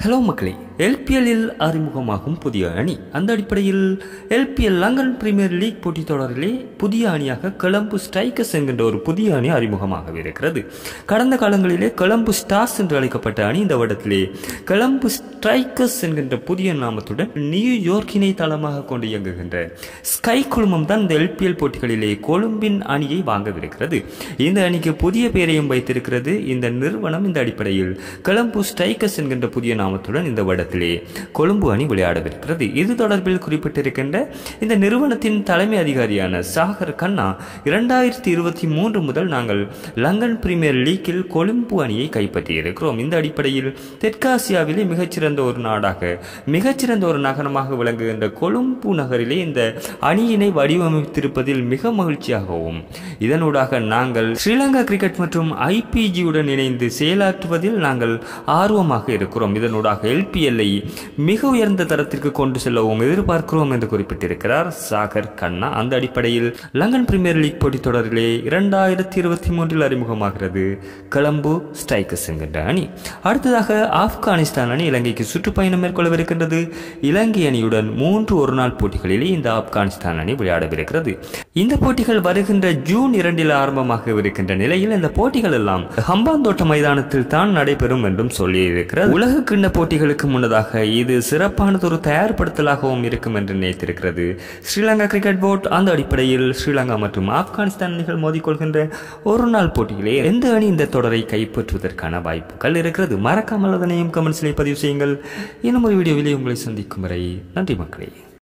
hello மக்களே எல்பிஎல்லில் அறிமுகமாகும் புதிய அணி அந்த அடிப்படையில் எல்பிஎல் லங்கன் பிரீமியர் லீக் போட்டித் தொடரிலே புதிய அணியாக கொலம்பு ஸ்ட்ரைக்கர்ஸ் என்கின்ற ஒரு புதிய அணி அறிமுகமாக இருக்கிறது கடந்த காலங்களிலே கொலம்பு ஸ்டார்ஸ் என்று அழைக்கப்பட்ட அணி இந்த வருடத்திலே கொலம்பு ஸ்ட்ரைக்கர்ஸ் என்கின்ற புதிய நாமத்துடன் நியூயார்க்கினை தளமாக கொண்டு இயங்குகின்ற ஸ்கை குழுமம் தான் இந்த எல்பிஎல் போட்டிகளிலே கொழும்பின் அணியை வாங்கவிருக்கிறது இந்த அணிக்கு புதிய பெயரையும் வைத்திருக்கிறது இந்த நிறுவனம் இந்த அடிப்படையில் கொலம்பு ஸ்ட்ரைக்கர்ஸ் என்கின்ற புதிய நாமத்துடன் இந்த வருடத்திலே கொழும்பு அணி விளையாடவிருக்கிறது இது தொடர்பில் குறிப்பிட்டிருக்கின்ற இந்த நிறுவனத்தின் தலைமை அதிகாரியான சாகர் கண்ணா இரண்டாயிரத்தி இருபத்தி மூன்று முதல் நாங்கள் லங்கன் பிரீமியர் லீக்கில் கொழும்பு அணியை கைப்பற்றியிருக்கிறோம் இந்த அடிப்படையில் தெற்காசியாவிலே மிகச்சிறந்த ஒரு நாடாக மிகச்சிறந்த ஒரு நகரமாக விளங்குகின்ற கொழும்பு நகரிலே இந்த அணியினை வடிவமைத்திருப்பதில் மிக மகிழ்ச்சியாகவும் இதனூடாக நாங்கள் ஸ்ரீலங்கா கிரிக்கெட் மற்றும் ஐபிஜியுடன் இணைந்து செயலாற்றுவதில் நாங்கள் ஆர்வமாக இருக்கிறோம் இதனூடாக எல்பிஎல்லை மிக உயர்ந்த தரத்திற்கு கொண்டு செல்லவும் எதிர்பார்க்கிறோம் என்று குறிப்பிட்டிருக்கிறார் சாகர் கண்ணா அந்த அடிப்படையில் லங்கன் பிரீமியர் லீக் போட்டித் தொடரிலே இரண்டாயிரத்தி இருபத்தி மூன்றில் அறிமுகமாகிறது கொலம்பு ஸ்ட்ரைக்கர்ஸ் என்கின்ற அணி அடுத்ததாக ஆப்கானிஸ்தான் அணி இலங்கைக்கு சுற்றுப்பயணம் மேற்கொள்ளவிருக்கின்றது இலங்கை அணியுடன் மூன்று ஒரு நாள் போட்டிகளிலே இந்த ஆப்கானிஸ்தான் அணி விளையாடவிருக்கிறது இந்த போட்டிகள் வருகின்ற ஜூன் இரண்டில் ஆரம்பமாக இருக்கின்ற நிலையில் இந்த போட்டிகள் எல்லாம் ஹம்பாந்தோட்ட மைதானத்தில் தான் நடைபெறும் என்றும் சொல்லியிருக்கிறது உலக கிண்ண போட்டிகளுக்கு முன்னதாக இது சிறப்பானதொரு தயார்படுத்தலாகவும் இருக்கும் என்று நினைத்திருக்கிறது ஸ்ரீலங்கா கிரிக்கெட் போர்டு அந்த அடிப்படையில் ஸ்ரீலங்கா மற்றும் ஆப்கானிஸ்தான் அணிகள் மோதிக்கொள்கின்ற ஒரு நாள் போட்டியிலே எந்த அணி இந்த தொடரை கைப்பற்றுவதற்கான வாய்ப்புகள் இருக்கிறது மறக்காமல் அதனையும் கமெண்ட்ஸிலே பதிவு செய்யுங்கள் இன்னும் ஒரு வீடியோவிலே உங்களை சந்திக்கும் வரை நன்றி மக்களே